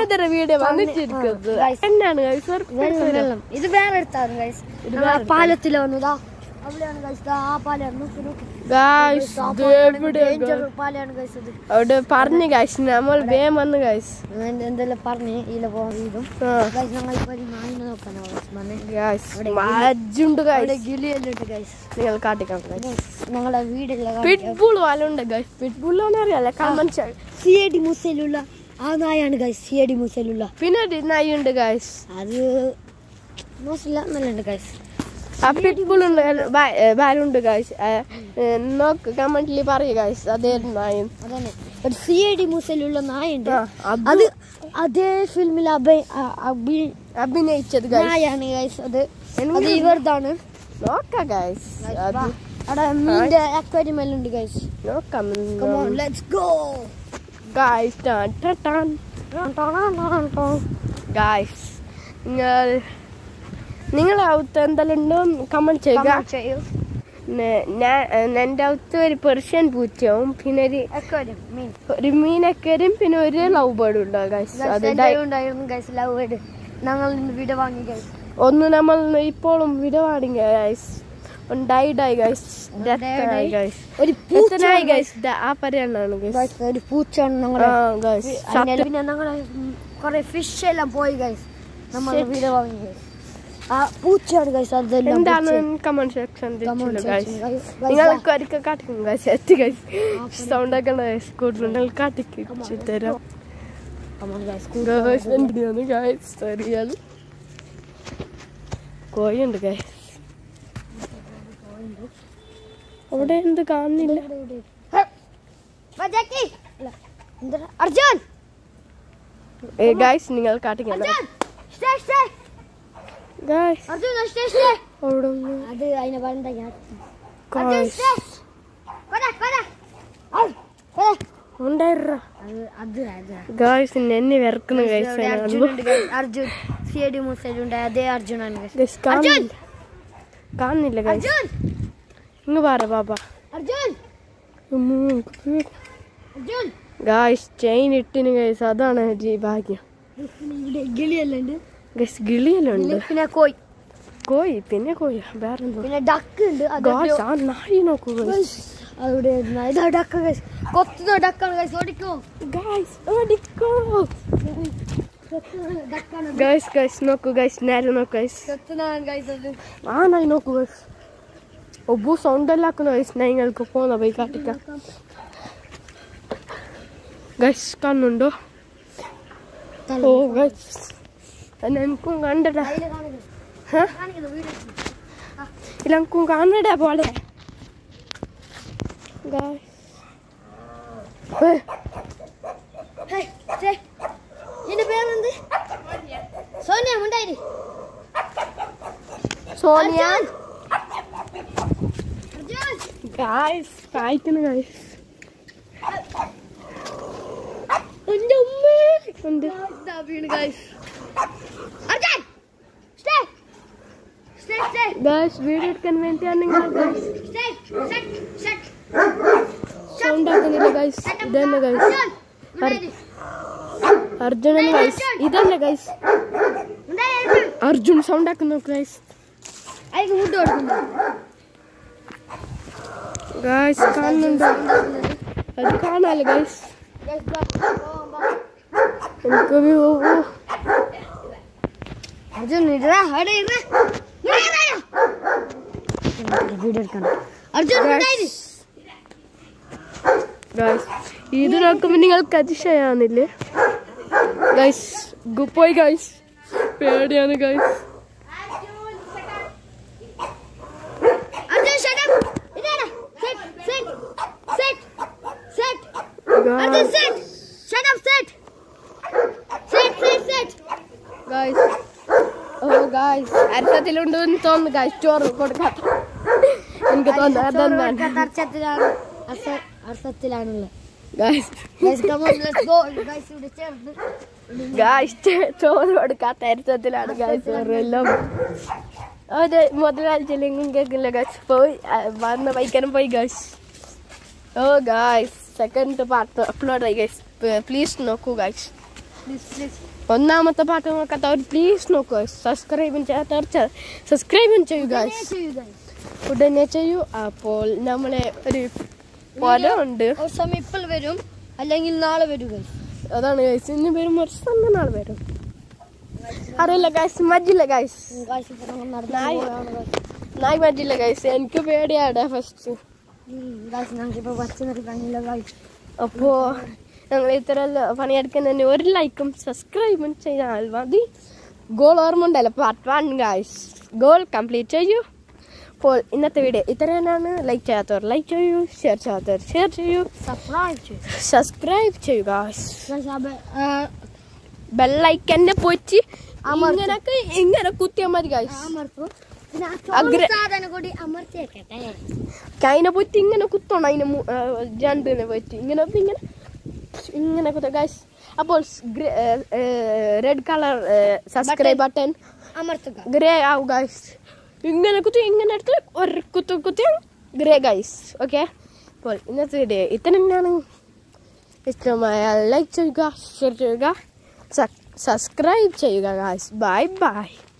പന്നേതര video വന്നിട്ടിരിക്കുന്നത് എന്നാണ് guys? surprise വെള്ളം വരാം. വെള്ളം ഇത് വേറെ എടുത്താണ് ഗൈസ് പാലത്തിൽ വന്നതാ അവിടെയാണ് ഗൈസ് ആ പാലാണ് നോക്ക് നോക്ക് Guys, ആ ഇത് പാലാണ് എവിടെ danger പാലാണ് ഗൈസ് ഇത് അവിടെ പറഞ്ഞു ഗൈസ് നമ്മൾ വേഗം വന്ന് ഗൈസ് ഞാൻ എന്തെല്ലാം പറഞ്ഞ് ഇതിലെ പോകാൻ വീടും ഗൈസ് ഞങ്ങൾ ഇപ്പൊ ഒരു നായിനെ നോക്കാനാ ഗൈസ് വന്നേ ഗൈസ് മജുണ്ട് അവിടെ ഗൈസ് ഗിലിയെല്ലാം ഉണ്ട് ഗൈസ് നിങ്ങൾ കാട്ടിക്കാം ഗൈസ് ഞങ്ങളുടെ വീടുള്ള പിറ്റ്ബുൾ വാലുണ്ട് ഗൈസ് പിറ്റ്ബുൾ അറിയാലോ കമന്റ് സി എ ഡി മുസയിലുള്ള ആ നായാണ് ഗൈസ് സി എ ഡി മുസയിലുള്ള പിന്നെ ഒരു നായുണ്ട് ഗൈസ് അത് മോശമില്ല നല്ലുണ്ട് ഗൈസ് ആ പിറ്റ്ബുൾ ഉണ്ട് വാലുണ്ട് ഗൈസ് നോക്ക് കമന്റിൽ പറയുക ഗൈസ് അതേ നായും അതന്നെ ഒരു സി ഐ ഡി മുസയിലുള്ള നായുണ്ട് ആ, അത് അത് അതേ ഫിലിമിൽ അഭി അഭി അഭിനയിച്ചത് ഗൈസ് നായാണ് ഗൈസ് അത് എന്ത്? അത് ഇവരുതാണ് നോക്കാം ഗൈസ് അത് അവിടെ മീൻ്റെ അക്വാരിയം എല്ലാം ഉണ്ട് ഗൈസ് നോക്കാം കമോൺ ലെറ്റ്സ് ഗോ ഗൈസ് ടാൻ ടാൻ ഗൈസ് നിങ്ങൾ നിങ്ങൾ അവിടുത്തെ എന്തെല്ലാം ഉണ്ടോ കമന്റ് ചെയ്യുക ചെയ്യൂ നെ- ഞാൻ എൻ്റെ അകത്ത് ഒരു പെർഷ്യൻ പൂച്ചയും പിന്നെ ഒരു അക്വാരിയം മീൻ ഒരു മീനക്കരും പിന്നെ ഒരു ലവ് ബേർഡും ഉണ്ടാവും ഗൈസ് അത് ഡൈ- ഉണ്ടായിരുന്നു ഗൈസ് ലവ് വേർഡ് ഞങ്ങൾ ഇന്ന് വീട് വാങ്ങി ഗൈസ് ഒന്ന് നമ്മൾ ഇപ്പോഴും വിടവാടി ഗൈസ് ഡൈഡായി ഗൈസ് ഡെത്തായി ഗൈസ് ഒരു എത്തനായി ഗൈസ് ആ പറയണാണ് ഗൈസ് ഗൈസ് ഒരു പൂച്ചാണ് ആ ഞങ്ങളെ ഗൈസ് അങ്ങനെ പിന്നെ ഞങ്ങളെ കുറെ ഫിഷ് എല്ലാം പോയി ഗൈസ് നമ്മൾ Shit. വീട് വാങ്ങി guys. ആ പൂച്ചയാണ് ഗൈസ് അതെല്ലാം എന്താണ് പൂച്ച. Comment section Comment guys section, guys. Guys, നിങ്ങൾക്ക് ഒരിക്കൽ കാട്ടിക്കും ഗൈസ് എത്തി ഗൈസ് സൗണ്ട് ഒക്കെ ഗൈസ് കൂടുതൽ കാട്ടിക്ക് തരാം Come on, guys. ഗൈസ് എന്തിനാണ് ഗൈസ് റിയൽ കോയുണ്ട് ഗൈസ് അവിടെ എന്ത് കാണുന്നില്ല വാ, ജാക്കി. അല്ല, എന്തെടാ? അർജുൻ ഗൈസ് നിങ്ങൾ കാട്ടിക്കണം Arjun stay, stay. Guys Arjun stay, stay. അവിടെ ഒന്ന് അത് അതിനെ പറഞ്ഞ അർജുൻ ഗൈസ് stay. കൊടാ, കൊടാ. ഔ, കൊടാ. ഉണ്ടായിരുന്ന അത് അത് അത് ഗൈസ് എന്നെ വിറക്കുന്നു ഗൈസ് ഇവിടെ അർജുൻ ഉണ്ട് guys. Arjun C A D മുസൈലുണ്ട് അതേ അർജുനാണ് guys. ഗൈസ് കാണുന്നില്ല കാണുന്നില്ല ഗൈസ് അർജുൻ ഇങ്ങ് പറ ബാബ അർജുൻ അർജുൻ ഗായ്സ് ചെയിൻ ഇട്ടിന് ഗൈസ് അതാണ് ജി ഭാഗ്യം ഇവിടെ ഗിളിയെല്ലാം ഉണ്ട് ഗൈസ് ഗിളിയെല്ലാം ഉണ്ട് പിന്നെ കോയി കോയി പിന്നെ കോയി വേറെന്തോ പിന്നെ ഡക്ക് ഉണ്ട് അത് ഗായ്സ് ആ നായി നോക്കൂ ഗൈസ് അവിടെ ഇരുന്ന ഇതാ ഡക്ക ഗൈസ് കൊത്തുന്ന ഡക്കാണ് ഗൈസ് ഓടിക്കോ ഗായ്സ് ഓടിക്കോ കൊത്തുന്ന ഡക്കാണ് ഗൈസ് ഗൈസ് നോക്കൂ ഗൈസ് നേരെ നോക്കൂ ഗൈസ് കൊത്തുന്നതാണ് ഗൈസ് അത് ആ നായി നോക്കൂ ഗൈസ് ഒബ്ബു സൗണ്ട് എല്ലാം ആക്കുന്ന ഗൈസ് നിങ്ങൾക്ക് പോന്ന പോയി കാട്ടിക്കാം ഗൈസ് കാണുന്നുണ്ടോ ഓ ഗൈസ് എനിക്കും കണ്ടടാ അതില് കാണിക്കുന്നു ഹ? കാണിക്കുന്നു വീഡിയോ ഇല്ല എനിക്കും കാണടാ പോലെ ഗൈസ് ഹേയ് ചേ നിന്റെ പേരെന്ത് സോനിയ മുണ്ടായി സോനിയ അർജുൻ ഗൈസ് കായ്ക്കുന്നു ഗൈസ് എന്റെ ഉമ്മ ഉണ്ട് ഇതാ വീണ് guys Arjun stay stay stay guys video എടുക്കാൻ വേണ്ടിയാണ് നിങ്ങൾ guys stay set set sound ആക്കുന്നില്ല ഗൈസ് ഇതന്നെ ഗൈസ് അർജുൻ മുണ്ടായി അർജുനൻ ഗൈസ് ഇതന്നെ ഗൈസ് മുണ്ടായി അർജുൻ അർജുൻ സൗണ്ട് ആക്കുന്നു ഗൈസ് അതിന് ഫുഡ് കൊടുക്കുന്നു ഗൈസ് കാണുന്നുണ്ടോ അത് കാണാലോ ഗൈസ് ഗൈസ് ബാ എനിക്ക് വ്യൂ അർജുൻ ഇടാ അവിടെ ഇടാ വീഡിയോ എടുക്കണം അർജുൻ മുണ്ടായി ഗൈസ് ഇത് നോക്കുമ്പോൾ നിങ്ങൾക്ക് അതിശയാന്നില്ലേ ഗൈസ് പോയി ഗൈസ് പേടിയാണ് ഗൈസ് അർജുൻ ഷട്ട് അപ്പ് ഇടാ set set set set Arjun set shut up set set set set guys ഓ ഗൈസ് അർത്ഥത്തിലുണ്ട് എന്ന് തോന്നുന്നു ഗൈസ് ചോറ് കൊടുക്കാത്ത എനിക്ക് തോന്നുന്നു അതെന്താണ് അർത്ഥത്തിലാണ് അർത്ഥത്തിലാണുള്ളത് guys guys come on let's go guys ഇവിടെ ചേർന്ന് ഗായ്സ് ചോറ് കൊടുക്കാത്ത അരിത്തത്തിലാണ് ഗായ്സ് ചോറെല്ലാം ഒരു മുതലാഴ്ചയിലെങ്കിലും കേൾക്കില്ല ഗായ്സ് പോയി ആ, വന്ന വൈക്കനും പോയി ഗായ്സ് ഓ ഗായ്സ് സെക്കൻഡ് പാർട്ട് അപ്ലോഡ് ആയി ഗൈസ് പ്ലീസ് നോക്കൂ ഗായ്സ് പ്ലീസ് പ്ലീസ് ഒന്നാമത്തെ പാട്ട് നോക്കാത്തവർ പ്ലീസ് നോക്കുക സബ്സ്ക്രൈബും ചെയ്യാത്തവർ സബ്സ്ക്രൈബും ചെയ്യുക ചെയ്യുക ഉടനെ ചെയ്യൂ അപ്പോൾ നമ്മളെ ഒരു പടം ഉണ്ട് ഒരു സമയം ഇപ്പോൾ വരും അല്ലെങ്കിൽ നാളെ വരും guys. അതാണ് ഗൈസ് ഇന്ന് വരും ഒരു സമയം നാളെ വരും അറിയില്ല ഗൈസ് മജ്ജില്ല ഗൈസ് Guys, ഇപ്പോൾ നമ്മൾ നടന്ന് നായി. പോവുകയാണ് guys. നായി മജ്ജില്ല ഗൈസ് എനിക്ക് പേടിയാണ് ഫസ്റ്റ് ഉം, guys, ഞങ്ങൾക്കിപ്പോൾ ബസ് നിർത്താനില്ല guys. അപ്പോ ഞങ്ങൾ ഇത്ര പണിയെടുക്കുന്നതിന് ഒരു ലൈക്കും സബ്സ്ക്രൈബും ചെയ്താൽ മതി ഗോൾ ഓർമ്മ ഉണ്ടല്ലോ പാർട്ട് വൺ ഗായ്സ് ഗോൾ കംപ്ലീറ്റ് ചെയ്യൂ അപ്പോൾ ഇന്നത്തെ വീഡിയോ ഇത്ര തന്നെയാണ് ലൈക്ക് ചെയ്യാത്തവർ ലൈക്ക് ചെയ്യൂ ഷെയർ ചെയ്യാത്തവർ ഷെയർ ചെയ്യൂ Subscribe ചെയ്യൂ. സബ്സ്ക്രൈബ് ചെയ്യൂ ഗായ്സ് Guys, ആ ബെ- ആ, ബെല്ലൈക്കന്നെ പോയിട്ട് അമർത്തും. ഇങ്ങനൊക്കെ ഇങ്ങനെ കുത്തിയാൽ മതി ഗായ്സ് അമർത്തും. പിന്നെ ആ അഗ്ര- ചുവന്ന സാധനം കൂടി അമർത്തി വെക്കട്ടെ അതിനെ പോയിട്ട് ഇങ്ങനെ കുത്തണം അതിനെ മു- ആ, രണ്ടിനെ പോയിട്ട് ഇങ്ങനെ ഒന്ന് ഇങ്ങനെ ഇങ്ങനെ കുത്ത ഗായ്സ് അപ്പോൾ റെഡ് കളർ സബ്സ്ക്രൈബ് ബട്ടൺ അമർത്തുക ഗ്രേ ആവും ഗൈസ് ഇങ്ങനെ കുത്തി ഇങ്ങനെ എടുത്ത് ഒരു കുത്തു കുത്തി ഗ്രേ ഗൈസ് ഓക്കെ അപ്പോൾ ഇന്നത്തെ വീഡിയോ ഇത്രയാണ് ഇഷ്ടമായ ലൈക്ക് ചെയ്യുക ഷെയർ ചെയ്യുക സബ്സ്ക്രൈബ് ചെയ്യുക ഗൈസ് ബൈ ബൈ